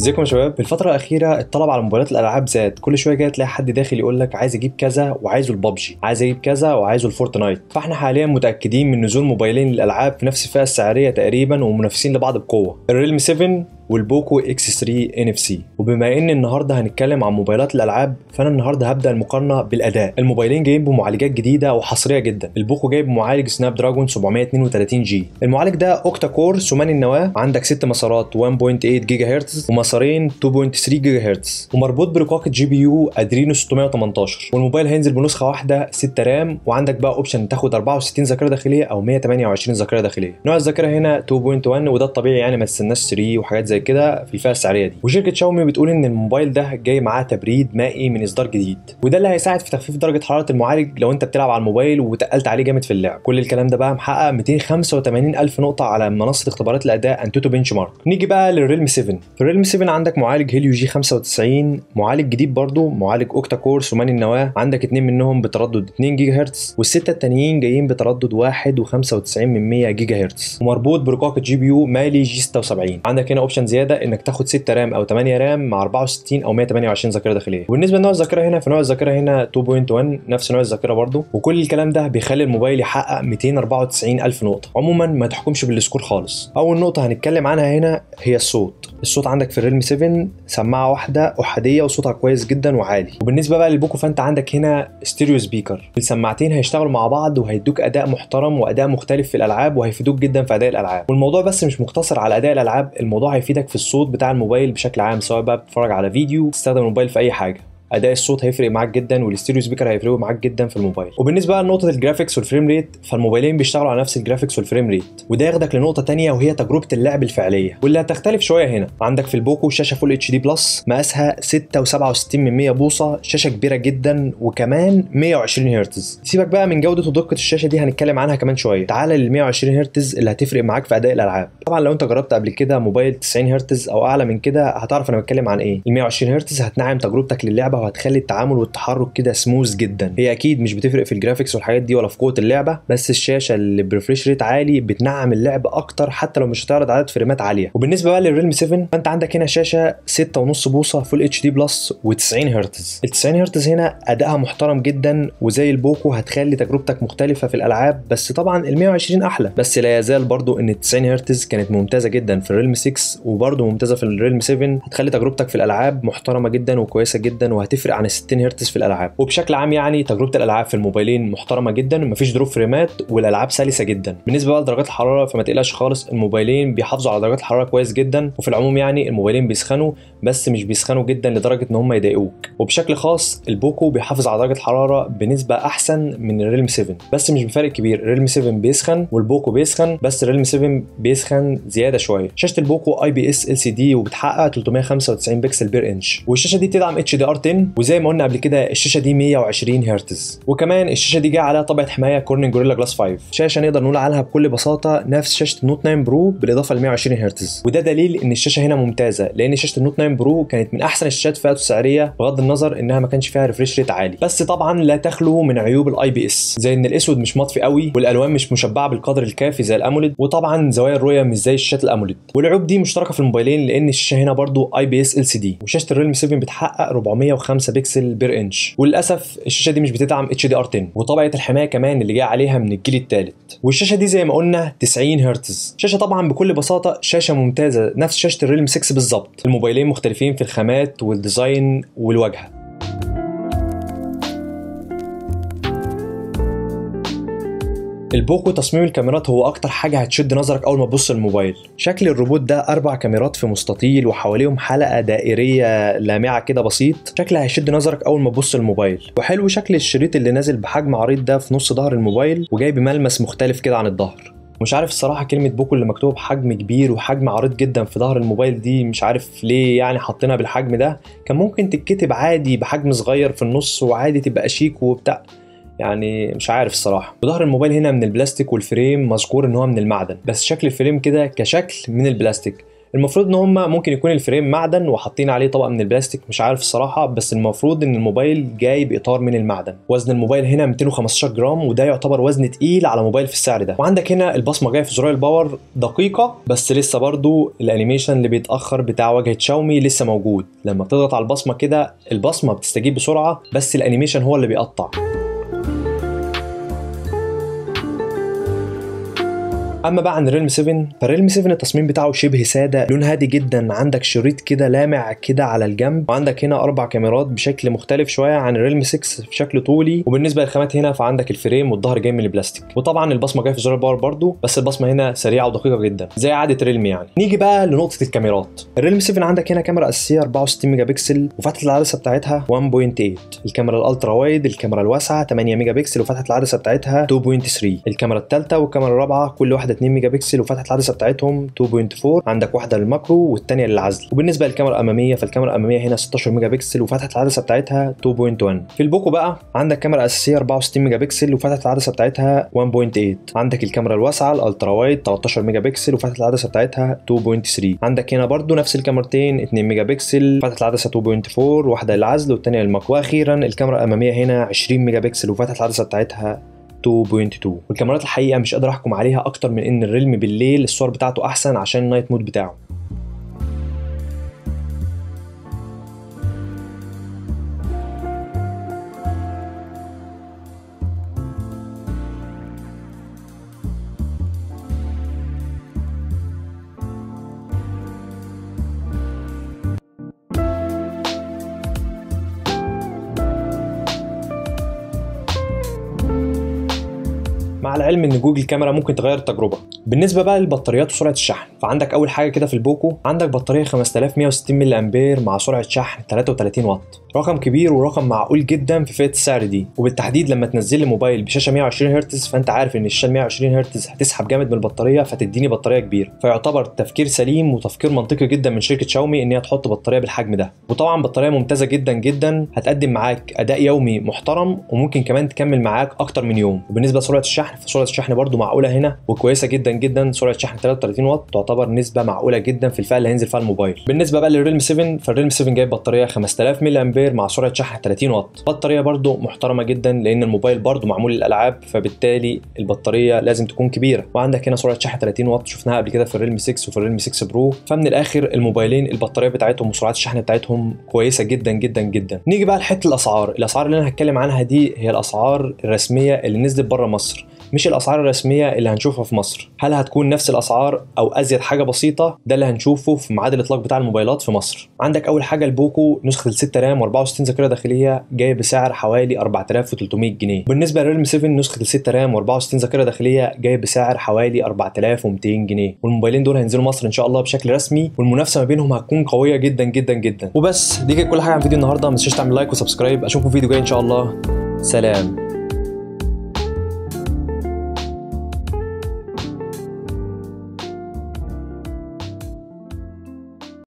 ازيكم يا شباب في الفتره الاخيره الطلب على موبايلات الالعاب زاد كل شويه كده تلاقي حد داخل يقول لك عايز اجيب كذا وعايزه البابجي عايز اجيب كذا وعايزه الفورتنايت فاحنا حاليا متاكدين من نزول موبايلين للالعاب في نفس الفئه السعريه تقريبا ومنافسين لبعض بقوه الريلمي 7 والبوكو اكس 3 ان اف سي وبما ان النهارده هنتكلم عن موبايلات الالعاب فانا النهارده هبدا المقارنه بالاداء الموبايلين جايين بمعالجات جديده وحصريه جدا البوكو جايب معالج سناب دراجون 732 جي المعالج ده اوكتا كور ثماني النواه عندك ست مسارات 1.8 جيجا هرتز ومسارين 2.3 جيجا هرتز ومربوط برقاقه جي بي يو ادرينو 618 والموبايل هينزل بنسخه واحده 6 رام وعندك بقى اوبشن تاخد 64 ذاكره داخليه او 128 ذاكره داخليه نوع الذاكره هنا 2.1 وده الطبيعي يعني ما تستناش 3 وحاجات زي كده في الفئه السعريه دي وشركه شاومي بتقول ان الموبايل ده جاي معاه تبريد مائي من اصدار جديد وده اللي هيساعد في تخفيف درجه حراره المعالج لو انت بتلعب على الموبايل وتقلت عليه جامد في اللعب كل الكلام ده بقى محقق 285 الف نقطه على منصه اختبارات الاداء انتوتو بنش مارك نيجي بقى للريلمي 7 في الريلمي 7 عندك معالج هيليو جي 95 معالج جديد برضو معالج اوكتا كور ثماني النواه عندك اتنين منهم بتردد 2 جيجا هرتز والسته التانيين جايين بتردد 1.95 من 100 جيجا هرتز ومربوط برقاقه جي بي يو مالي جي 76 عندك هنا اوبشن زياده انك تاخد 6 رام او 8 رام مع 64 او 128 ذاكره داخليه وبالنسبه لنوع الذاكره هنا فنوع الذاكره هنا 2.1 نفس نوع الذاكره برضو وكل الكلام ده بيخلي الموبايل يحقق 294 الف نقطه عموما ما تحكمش بالسكور خالص اول نقطه هنتكلم عنها هنا هي الصوت الصوت عندك في الريلمي 7 سماعه واحده احاديه وصوتها كويس جدا وعالي وبالنسبه بقى للبوكو فانت عندك هنا ستيريو سبيكر السماعتين هيشتغلوا مع بعض وهيدوك اداء محترم واداء مختلف في الالعاب وهيفيدوك جدا في اداء الالعاب والموضوع بس مش مقتصر على اداء الالعاب الموضوع هيفيدك في الصوت بتاع الموبايل بشكل عام سواء بقى بتتفرج على فيديو تستخدم الموبايل في اي حاجه اداء الصوت هيفرق معاك جدا والستيريو سبيكر هيفرقوا معاك جدا في الموبايل وبالنسبه بقى لنقطه الجرافيكس والفريم ريت فالموبايلين بيشتغلوا على نفس الجرافيكس والفريم ريت وده ياخدك لنقطه تانية وهي تجربه اللعب الفعليه واللي هتختلف شويه هنا عندك في البوكو شاشه فول اتش دي بلس مقاسها 6.67 من 100 بوصه شاشه كبيره جدا وكمان 120 هرتز سيبك بقى من جوده ودقه الشاشه دي هنتكلم عنها كمان شويه تعال لل 120 هرتز اللي هتفرق معاك في اداء الالعاب طبعا لو انت جربت قبل كده موبايل 90 هرتز او اعلى من كده هتعرف انا بتكلم عن ايه ال 120 هرتز هتنعم تجربتك للعبه وهتخلي التعامل والتحرك كده سموث جدا هي اكيد مش بتفرق في الجرافيكس والحاجات دي ولا في قوه اللعبه بس الشاشه اللي بريفريش ريت عالي بتنعم اللعب اكتر حتى لو مش هتعرض عدد فريمات عاليه وبالنسبه بقى للريلمي 7 فانت عندك هنا شاشه 6.5 بوصه فول اتش دي بلس و90 هرتز ال 90 هرتز هنا ادائها محترم جدا وزي البوكو هتخلي تجربتك مختلفه في الالعاب بس طبعا ال 120 احلى بس لا يزال برضو ان ال 90 هرتز كانت ممتازه جدا في الريلمي 6 وبرضو ممتازه في الريلمي 7 هتخلي تجربتك في الالعاب محترمه جدا وكويسه جدا وهتفرق عن ال 60 هرتز في الالعاب وبشكل عام يعني تجربه الالعاب في الموبايلين محترمه جدا مفيش دروب فريمات والالعاب سلسه جدا بالنسبه بقى لدرجات الحراره فما تقلقش خالص الموبايلين بيحافظوا على درجات الحراره كويس جدا وفي العموم يعني الموبايلين بيسخنوا بس مش بيسخنوا جدا لدرجه ان هم يضايقوك وبشكل خاص البوكو بيحافظ على درجه الحراره بنسبه احسن من الريلمي 7 بس مش بفرق كبير الريلمي 7 بيسخن والبوكو بيسخن بس الريلمي 7 بيسخن زياده شويه شاشه البوكو اي بي اس ال سي دي وبتحقق 395 بكسل بير انش والشاشه دي بتدعم اتش دي ار 10 وزي ما قلنا قبل كده الشاشه دي 120 هرتز وكمان الشاشه دي جايه عليها طبقه حمايه كورنينج جوريلا جلاس 5 شاشه نقدر نقول عنها بكل بساطه نفس شاشه النوت 9 برو بالاضافه ل 120 هرتز وده دليل ان الشاشه هنا ممتازه لان شاشه النوت 9 برو كانت من احسن الشاشات فئته السعريه بغض النظر انها ما كانش فيها ريفريش ريت عالي بس طبعا لا تخلو من عيوب الاي بي اس زي ان الاسود مش مطفي قوي والالوان مش مشبعه بالقدر الكافي زي الاموليد وطبعا زوايا الرؤيه مش زي الشاشات الاموليد والعيوب دي مشتركه في الموبايلين لان الشاشه هنا برضو اي بي اس ال سي دي وشاشه الريلمي 7 بتحقق 405 بكسل بير انش وللاسف الشاشه دي مش بتدعم اتش دي ار 10 وطبقه الحمايه كمان اللي جايه عليها من الجيل الثالث والشاشه دي زي ما قلنا 90 هرتز شاشه طبعا بكل بساطه شاشه ممتازه نفس شاشه الريلمي 6 بالظبط الموبايلين مختلفين في الخامات والديزاين والواجهه البوكو تصميم الكاميرات هو اكتر حاجه هتشد نظرك اول ما تبص الموبايل شكل الروبوت ده اربع كاميرات في مستطيل وحواليهم حلقه دائريه لامعه كده بسيط شكلها هيشد نظرك اول ما تبص الموبايل وحلو شكل الشريط اللي نازل بحجم عريض ده في نص ظهر الموبايل وجاي بملمس مختلف كده عن الظهر مش عارف الصراحه كلمه بوكو اللي مكتوبه بحجم كبير وحجم عريض جدا في ظهر الموبايل دي مش عارف ليه يعني حاطينها بالحجم ده كان ممكن تتكتب عادي بحجم صغير في النص وعادي تبقى شيك وبتاع يعني مش عارف الصراحه وظهر الموبايل هنا من البلاستيك والفريم مذكور ان هو من المعدن بس شكل الفريم كده كشكل من البلاستيك المفروض ان هم ممكن يكون الفريم معدن وحاطين عليه طبقه من البلاستيك مش عارف الصراحه بس المفروض ان الموبايل جاي باطار من المعدن وزن الموبايل هنا 215 جرام وده يعتبر وزن تقيل على موبايل في السعر ده وعندك هنا البصمه جايه في زرار الباور دقيقه بس لسه برضو الانيميشن اللي بيتاخر بتاع واجهه شاومي لسه موجود لما بتضغط على البصمه كده البصمه بتستجيب بسرعه بس الانيميشن هو اللي بيقطع اما بقى عن الريلم 7 فالريلم 7 التصميم بتاعه شبه ساده لون هادي جدا عندك شريط كده لامع كده على الجنب وعندك هنا اربع كاميرات بشكل مختلف شويه عن الريلم 6 في شكل طولي وبالنسبه للخامات هنا فعندك الفريم والظهر جاي من البلاستيك وطبعا البصمه جايه في زرار الباور برضو بس البصمه هنا سريعه ودقيقه جدا زي عاده ريلم يعني نيجي بقى لنقطه الكاميرات الريلم 7 عندك هنا كاميرا اساسيه 64 ميجا بكسل وفتحه العدسه بتاعتها 1.8 الكاميرا الالترا وايد الكاميرا الواسعه 8 ميجا بكسل وفتحه العدسه بتاعتها 2.3 الكاميرا الثالثه والكاميرا الرابعه كل واحده 2 ميجا بكسل وفتحه العدسه بتاعتهم 2.4 عندك واحده للماكرو والثانيه للعزل وبالنسبه للكاميرا الاماميه فالكاميرا الاماميه هنا 16 ميجا بكسل وفتحه العدسه بتاعتها 2.1 في البوكو بقى عندك كاميرا اساسيه 64 ميجا بكسل وفتحه العدسه بتاعتها 1.8 عندك الكاميرا الواسعه الالترا وايد 13 ميجا بكسل وفتحه العدسه بتاعتها 2.3 عندك هنا برضو نفس الكاميرتين 2 ميجا بكسل فتحه العدسه 2.4 واحده للعزل والثانيه للماكرو واخيرا الكاميرا الاماميه هنا 20 ميجا بكسل وفتحه العدسه بتاعتها 2.2 والكاميرات الحقيقه مش قادر احكم عليها اكتر من ان الريلم بالليل الصور بتاعته احسن عشان النايت مود بتاعه مع العلم ان جوجل كاميرا ممكن تغير التجربه بالنسبه بقى للبطاريات وسرعه الشحن فعندك اول حاجه كده في البوكو عندك بطاريه 5160 ملي امبير مع سرعه شحن 33 واط رقم كبير ورقم معقول جدا في فئه السعر دي وبالتحديد لما تنزل لي موبايل بشاشه 120 هرتز فانت عارف ان الشاشه 120 هرتز هتسحب جامد من البطاريه فتديني بطاريه كبيره فيعتبر تفكير سليم وتفكير منطقي جدا من شركه شاومي ان هي تحط بطاريه بالحجم ده وطبعا بطاريه ممتازه جدا جدا هتقدم معاك اداء يومي محترم وممكن كمان تكمل معاك اكتر من يوم وبالنسبه لسرعه الشحن فسرعه الشحن برده معقوله هنا وكويسه جدا جدا سرعه شحن 33 واط تعتبر نسبه معقوله جدا في الفئه اللي هينزل فيها الموبايل بالنسبه بقى للريلم 7 فالريلم 7 جايب بطاريه 5000 ملي امبير مع سرعه شحن 30 واط بطاريه برده محترمه جدا لان الموبايل برده معمول للالعاب فبالتالي البطاريه لازم تكون كبيره وعندك هنا سرعه شحن 30 واط شفناها قبل كده في الريلم 6 وفي الريلم 6 برو فمن الاخر الموبايلين البطاريه بتاعتهم وسرعات الشحن بتاعتهم كويسه جدا جدا جدا نيجي بقى لحته الاسعار الاسعار اللي انا هتكلم عنها دي هي الاسعار الرسميه اللي نزلت بره مصر مش الاسعار الرسميه اللي هنشوفها في مصر هل هتكون نفس الاسعار او ازيد حاجه بسيطه ده اللي هنشوفه في ميعاد الاطلاق بتاع الموبايلات في مصر عندك اول حاجه البوكو نسخه ال 6 رام و64 ذاكره داخليه جاي بسعر حوالي 4300 جنيه بالنسبه للريلم 7 نسخه ال 6 رام و64 ذاكره داخليه جاي بسعر حوالي 4200 جنيه والموبايلين دول هينزلوا مصر ان شاء الله بشكل رسمي والمنافسه ما بينهم هتكون قويه جدا جدا جدا وبس دي كانت كل حاجه عن فيديو النهارده ما تنساش تعمل لايك وسبسكرايب اشوفكم في فيديو جاي ان شاء الله سلام